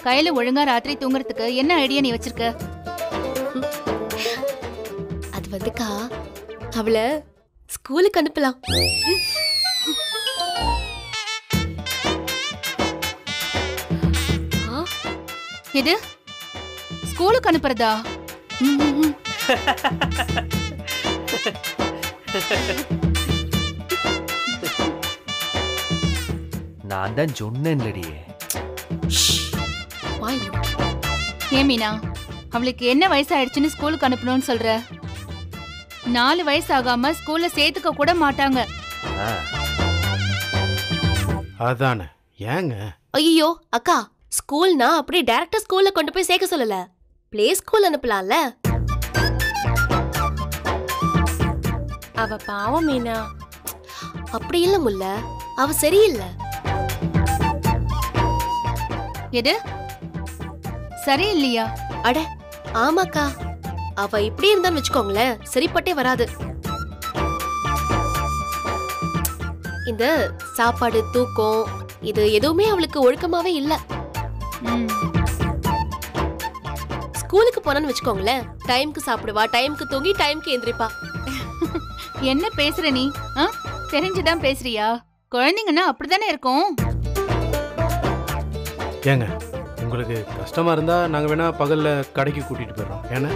கையில ஒழுங்கா ராத்திரி தூங்குறதுக்கு என்ன ஐடியா நீ வச்சிருக்க அது வந்துக்கா அவளை ஸ்கூலுக்கு அனுப்பலாம் ஆ, எது ஸ்கூலுக்கு அனுப்புறதா ம், ம், ம். நான் தான் சொன்னேன்லடியே ஷ். வாய் மூடு. ஏன் மீனா அவளுக்கு என்ன வயசாயிடுச்சுன்னு ஸ்கூலுக்கு அனுப்பணும்னு சொல்ற நாலு வயசு ஆகாம ஸ்கூல்ல சேர்த்துக்க கூட மாட்டாங்க ஆ, அதானே ஏங்க ஐயோ அக்கா ஸ்கூல்னா அப்படியே டைரக்டா ஸ்கூல்ல கொண்டு போய் சேர்க்க சொல்லல ப்ளே ஸ்கூல் அனுப்பலாம்ல அவ பாவம் மீனா அப்படி இல்ல முல்ல அவ சரியில்லை எது சரி இல்லையா அட ஆமாக்கா அவ இப்படி இருந்தான்னு வச்சுக்கோங்களேன் சரிப்பட்டே வராது இந்த சாப்பாடு தூக்கம் இது எதுவுமே அவளுக்கு ஒழுக்கமாவே இல்ல ம், ஸ்கூலுக்கு போனான்னு வச்சுக்கோங்களேன் டைம்க்கு சாப்பிடுவா டைம்க்கு தூங்கி டைம்க்கு எந்திரிப்பா என்ன பேசுற நீ ஆ? தெரிஞ்சுதான் பேசுறியா குழந்தைங்கன்னா அப்படித்தானே இருக்கும் ஏங்க உங்களுக்கு கஷ்டமா இருந்தா நாங்க வேணா பகல்ல கடைக்கு கூட்டிட்டு போயிடுறோம் ஏன்னா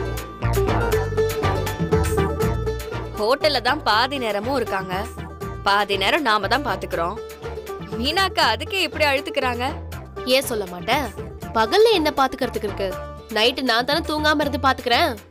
ஹோட்டல்ல தான் பாதி நேரமும் இருக்காங்க பாதி நேரம் நாம தான் பாத்துக்கிறோம் மீனாக்கா அதுக்கே இப்படி அழுத்துக்கிறாங்க ஏன் சொல்ல மாட்டேன் பகல்ல என்ன பாத்துக்கிறதுக்கு இருக்கு நைட்டு நான் தானே தூங்காம இருந்து பாத்துக்கிறேன்